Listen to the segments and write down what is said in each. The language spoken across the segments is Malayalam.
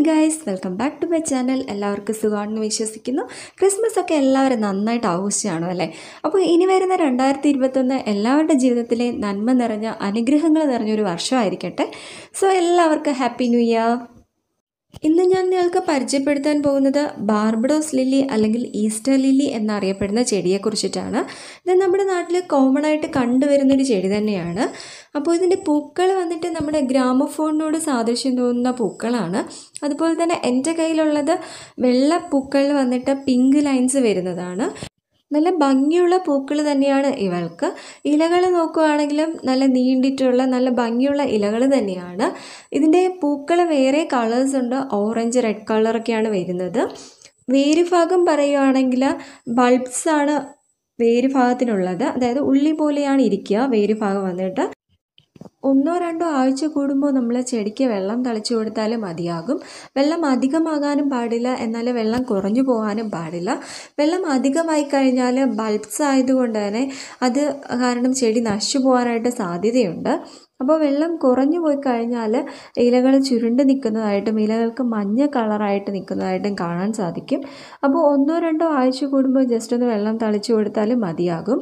guys welcome back to my channel എല്ലാവർക്കും സുഖമാണെന്ന് വിശ്വസിക്കുന്നു ക്രിസ്മസ് ഒക്കെ എല്ലാവരും നന്നായിട്ട് ആഘോഷിച്ചാണോ അല്ലേ അപ്പോൾ ഇനി വരുന്ന രണ്ടായിരത്തി ഇരുപത്തൊന്ന് എല്ലാവരുടെ ജീവിതത്തിലെ നന്മ നിറഞ്ഞ അനുഗ്രഹങ്ങൾ നിറഞ്ഞൊരു വർഷമായിരിക്കട്ടെ സോ എല്ലാവർക്കും ഹാപ്പി ന്യൂ ഇയർ ഇന്ന് ഞാൻ നിങ്ങൾക്ക് പരിചയപ്പെടുത്താൻ പോകുന്നത് ബാർബഡോസ് ലില്ലി അല്ലെങ്കിൽ ഈസ്റ്റർ ലില്ലി എന്നറിയപ്പെടുന്ന ചെടിയെക്കുറിച്ചിട്ടാണ് ഇത് നമ്മുടെ നാട്ടിൽ കോമൺ ആയിട്ട് കണ്ടുവരുന്നൊരു ചെടി തന്നെയാണ് അപ്പോൾ ഇതിൻ്റെ പൂക്കൾ വന്നിട്ട് നമ്മുടെ ഗ്രാമഫോണിനോട് സാദൃശ്യം തോന്നുന്ന പൂക്കളാണ് അതുപോലെ തന്നെ എൻ്റെ കയ്യിലുള്ളത് വെള്ള പൂക്കളിൽ വന്നിട്ട് പിങ്ക് ലൈൻസ് വരുന്നതാണ് നല്ല ഭംഗിയുള്ള പൂക്കൾ തന്നെയാണ് ഇവൾക്ക് ഇലകൾ നോക്കുകയാണെങ്കിലും നല്ല നീണ്ടിട്ടുള്ള നല്ല ഭംഗിയുള്ള ഇലകൾ തന്നെയാണ് ഇതിൻ്റെ പൂക്കൾ വേറെ കളേഴ്സ് ഉണ്ട് ഓറഞ്ച് റെഡ് കളറൊക്കെയാണ് വരുന്നത് വേര് ഭാഗം പറയുകയാണെങ്കിൽ ബൾബ്സ് ആണ് വേര് ഭാഗത്തിനുള്ളത് അതായത് ഉള്ളി പോലെയാണ് ഇരിക്കുക വേര് ഭാഗം വന്നിട്ട് ഒന്നോ രണ്ടോ ആഴ്ച കൂടുമ്പോൾ നമ്മൾ ചെടിക്ക് വെള്ളം തളിച്ചു കൊടുത്താൽ മതിയാകും വെള്ളം അധികമാകാനും പാടില്ല എന്നാൽ വെള്ളം കുറഞ്ഞു പോകാനും പാടില്ല വെള്ളം അധികമായി കഴിഞ്ഞാൽ ബൾബ്സ് ആയതുകൊണ്ട് തന്നെ അത് കാരണം ചെടി നശിച്ചു പോകാനായിട്ട് സാധ്യതയുണ്ട് അപ്പോൾ വെള്ളം കുറഞ്ഞു പോയി കഴിഞ്ഞാൽ ഇലകൾ ചുരുണ്ട് നിൽക്കുന്നതായിട്ടും ഇലകൾക്ക് മഞ്ഞ കളറായിട്ട് നിൽക്കുന്നതായിട്ടും കാണാൻ സാധിക്കും അപ്പോൾ ഒന്നോ രണ്ടോ ആഴ്ച കൂടുമ്പോൾ ജസ്റ്റ് ഒന്ന് വെള്ളം തളിച്ചു കൊടുത്താൽ മതിയാകും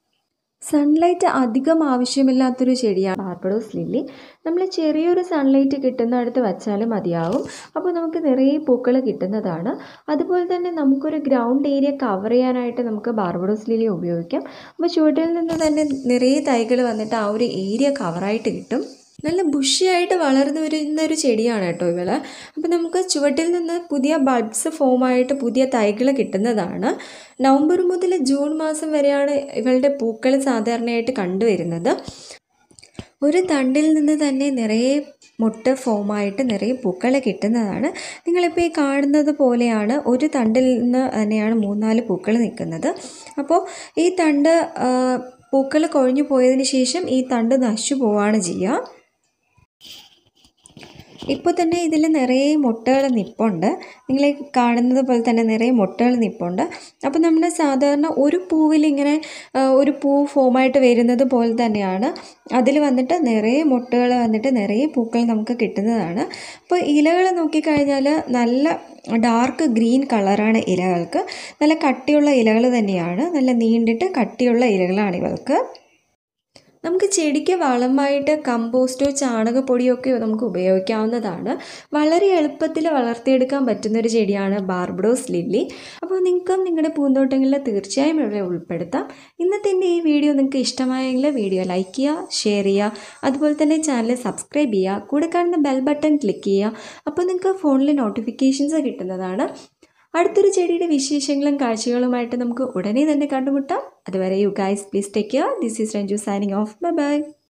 സൺലൈറ്റ് അധികം ആവശ്യമില്ലാത്തൊരു ചെടിയാണ് ബാർബഡോസ് ലില്ലി നമ്മൾ ചെറിയൊരു സൺലൈറ്റ് കിട്ടുന്നിടത്ത് വെച്ചാൽ മതിയാവും അപ്പോൾ നമുക്ക് നിറയെ പൂക്കൾ കിട്ടുന്നതാണ് അതുപോലെ തന്നെ നമുക്കൊരു ഗ്രൗണ്ട് ഏരിയ കവർ ചെയ്യാനായിട്ട് നമുക്ക് ബാർബഡോസ് ലില്ലി ഉപയോഗിക്കാം അപ്പോൾ ചുവട്ടിൽ നിന്ന് തന്നെ നിറയെ തൈകൾ വന്നിട്ട് ആ ഒരു ഏരിയ കവറായിട്ട് കിട്ടും നല്ല ബുഷിയായിട്ട് വളർന്നു വരുന്ന ഒരു ചെടിയാണ് കേട്ടോ ഇവള് അപ്പോൾ നമുക്ക് ചുവട്ടിൽ നിന്ന് പുതിയ ബൾബ്സ് ഫോമായിട്ട് പുതിയ തൈകൾ കിട്ടുന്നതാണ് നവംബർ മുതൽ ജൂൺ മാസം വരെയാണ് ഇവളുടെ പൂക്കൾ സാധാരണയായിട്ട് കണ്ടുവരുന്നത് ഒരു തണ്ടിൽ നിന്ന് തന്നെ നിറയെ മുട്ട ഫോമായിട്ട് നിറയെ പൂക്കൾ കിട്ടുന്നതാണ് നിങ്ങളിപ്പോൾ ഈ കാണുന്നത് പോലെയാണ് ഒരു തണ്ടിൽ നിന്ന് തന്നെയാണ് മൂന്നാല് പൂക്കൾ നിൽക്കുന്നത് അപ്പോൾ ഈ തണ്ട് പൂക്കൾ കൊഴിഞ്ഞു പോയതിന് ശേഷം ഈ തണ്ട് നശിച്ചു പോവുകയാണ് ചെയ്യുക ഇപ്പോൾ തന്നെ ഇതിൽ നിറയെ മുട്ടകൾ നിപ്പുണ്ട് നിങ്ങൾ കാണുന്നത് പോലെ തന്നെ നിറയെ മുട്ടകൾ നിപ്പുണ്ട് അപ്പോൾ നമ്മൾ സാധാരണ ഒരു പൂവിൽ ഇങ്ങനെ ഒരു പൂ ഫോമായിട്ട് വരുന്നത് പോലെ തന്നെയാണ് അതിൽ വന്നിട്ട് നിറയെ മുട്ടകൾ വന്നിട്ട് നിറയെ പൂക്കൾ നമുക്ക് കിട്ടുന്നതാണ് അപ്പോൾ ഇലകൾ നോക്കിക്കഴിഞ്ഞാൽ നല്ല ഡാർക്ക് ഗ്രീൻ കളറാണ് ഇലകൾക്ക് നല്ല കട്ടിയുള്ള ഇലകൾ തന്നെയാണ് നല്ല നീണ്ടിട്ട് കട്ടിയുള്ള ഇലകളാണ് ഇവൾക്ക് നമുക്ക് ചെടിക്ക് വളമായിട്ട് കമ്പോസ്റ്റോ ചാണകപ്പൊടിയോ ഒക്കെ നമുക്ക് ഉപയോഗിക്കാവുന്നതാണ് വളരെ എളുപ്പത്തിൽ വളർത്തിയെടുക്കാൻ പറ്റുന്ന ഒരു ചെടിയാണ് ബാർബഡോസ് ലില്ലി അപ്പോൾ നിങ്ങൾക്കും നിങ്ങളുടെ പൂന്തോട്ടങ്ങളിൽ തീർച്ചയായും ഇവിടെ ഉൾപ്പെടുത്താം ഇന്നത്തെ എൻ്റെ ഈ വീഡിയോ നിങ്ങൾക്ക് ഇഷ്ടമായെങ്കിൽ വീഡിയോ ലൈക്ക് ചെയ്യുക ഷെയർ ചെയ്യുക അതുപോലെ തന്നെ ചാനൽ സബ്സ്ക്രൈബ് ചെയ്യുക കൂടെ കാണുന്ന ബെൽ ബട്ടൺ ക്ലിക്ക് ചെയ്യുക അപ്പോൾ നിങ്ങൾക്ക് ഫോണിൽ നോട്ടിഫിക്കേഷൻസ് കിട്ടുന്നതാണ് അടുത്തൊരു ചെടിയുടെ വിശേഷങ്ങളും കാഴ്ചകളുമായിട്ട് നമുക്ക് ഉടനെ തന്നെ കണ്ടുമുട്ടാം അതുവരെ you guys please take care this is Ranju signing off bye by